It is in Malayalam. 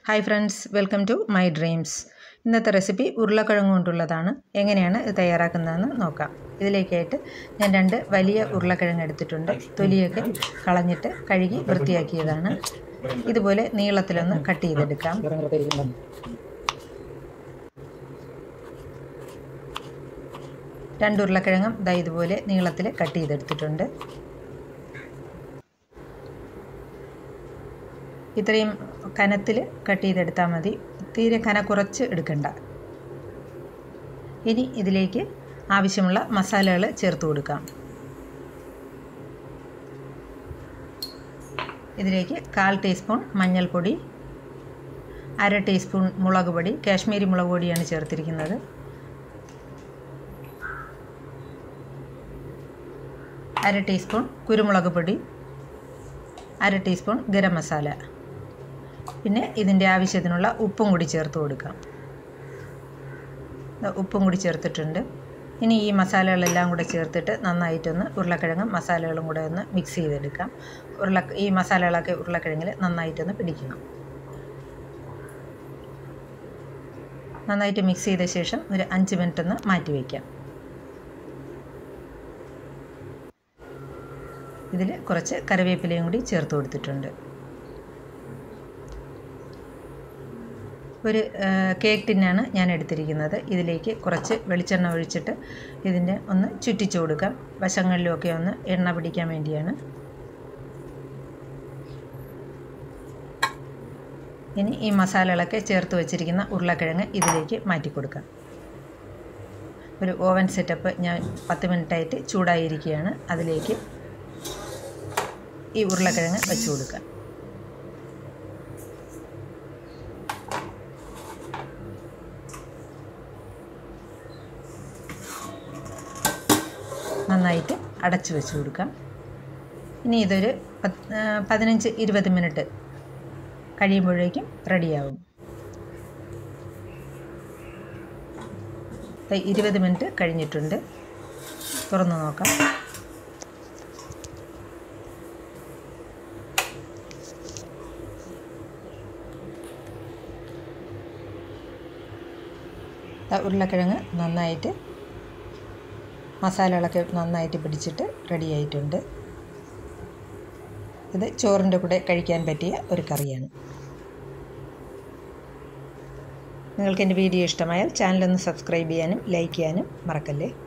hi friends welcome to my dreams ഇന്നത്തെ റെസിപ്പി ഉരുളക്കിഴങ്ങ് കൊണ്ടുള്ളതാണ് എങ്ങനെയാണ് ഇത് തയ്യാറാക്കുന്നതെന്ന് നോക്കാം ഇതിലേക്കായിട്ട് ഞാൻ രണ്ട് വലിയ ഉരുളക്കിഴങ്ങ് എടുത്തിട്ടുണ്ട് തൊലിയൊക്കെ കളഞ്ഞിട്ട് കഴുകി വൃത്തിയാക്കിയതാണ് ഇതുപോലെ നീളത്തിലൊന്ന് കട്ട് ചെയ്തെടുക്കാം രണ്ട് ഉരുളക്കിഴങ്ങും ദാ ഇതുപോലെ നീളത്തിൽ കട്ട് ചെയ്തെടുത്തിട്ടുണ്ട് ഇത്രയും കനത്തിൽ കട്ട് ചെയ്തെടുത്താൽ മതി തീരെ കന കുറച്ച് എടുക്കണ്ട ഇനി ഇതിലേക്ക് ആവശ്യമുള്ള മസാലകൾ ചേർത്ത് കൊടുക്കാം ഇതിലേക്ക് കാൽ ടീസ്പൂൺ മഞ്ഞൾപ്പൊടി അര ടീസ്പൂൺ മുളക് പൊടി കാശ്മീരി മുളക് പൊടിയാണ് ചേർത്തിരിക്കുന്നത് അര ടീസ്പൂൺ കുരുമുളക് പൊടി അര ടീസ്പൂൺ ഗരം മസാല പിന്നെ ഇതിൻ്റെ ആവശ്യത്തിനുള്ള ഉപ്പും കൂടി ചേർത്ത് കൊടുക്കാം ഉപ്പും കൂടി ചേർത്തിട്ടുണ്ട് ഇനി ഈ മസാലകളെല്ലാം കൂടെ ചേർത്തിട്ട് നന്നായിട്ടൊന്ന് ഉരുളക്കിഴങ്ങും മസാലകളും കൂടെ ഒന്ന് മിക്സ് ചെയ്തെടുക്കാം ഉരുള ഈ മസാലകളൊക്കെ ഉരുളക്കിഴങ്ങിൽ നന്നായിട്ടൊന്ന് പിടിക്കണം നന്നായിട്ട് മിക്സ് ചെയ്ത ശേഷം ഒരു അഞ്ച് മിനിറ്റ് ഒന്ന് മാറ്റി വയ്ക്കാം ഇതിൽ കുറച്ച് കറിവേപ്പിലയും കൂടി ചേർത്ത് കൊടുത്തിട്ടുണ്ട് ഒരു കേക്ക് ടിന്നാണ് ഞാൻ എടുത്തിരിക്കുന്നത് ഇതിലേക്ക് കുറച്ച് വെളിച്ചെണ്ണ ഒഴിച്ചിട്ട് ഇതിൻ്റെ ഒന്ന് ചുറ്റിച്ചു കൊടുക്കാം വശങ്ങളിലുമൊക്കെ ഒന്ന് എണ്ണ പിടിക്കാൻ വേണ്ടിയാണ് ഇനി ഈ മസാലകളൊക്കെ ചേർത്ത് വെച്ചിരിക്കുന്ന ഉരുളക്കിഴങ്ങ് ഇതിലേക്ക് മാറ്റി കൊടുക്കാം ഒരു ഓവൻ സെറ്റപ്പ് ഞാൻ പത്ത് മിനിറ്റായിട്ട് ചൂടായിരിക്കുകയാണ് അതിലേക്ക് ഈ ഉരുളക്കിഴങ്ങ് വെച്ച് കൊടുക്കുക നന്നായിട്ട് അടച്ചു വെച്ച് കൊടുക്കാം ഇനി ഇതൊരു പതിനഞ്ച് ഇരുപത് മിനിറ്റ് കഴിയുമ്പോഴേക്കും റെഡിയാവും ഇരുപത് മിനിറ്റ് കഴിഞ്ഞിട്ടുണ്ട് തുറന്നു നോക്കാം ഉരുളക്കിഴങ്ങ് നന്നായിട്ട് മസാലകളൊക്കെ നന്നായിട്ട് പിടിച്ചിട്ട് റെഡി ആയിട്ടുണ്ട് ഇത് ചോറിൻ്റെ കൂടെ കഴിക്കാൻ പറ്റിയ ഒരു കറിയാണ് നിങ്ങൾക്ക് എൻ്റെ വീഡിയോ ഇഷ്ടമായാൽ ചാനലൊന്ന് സബ്സ്ക്രൈബ് ചെയ്യാനും ലൈക്ക് ചെയ്യാനും മറക്കല്ലേ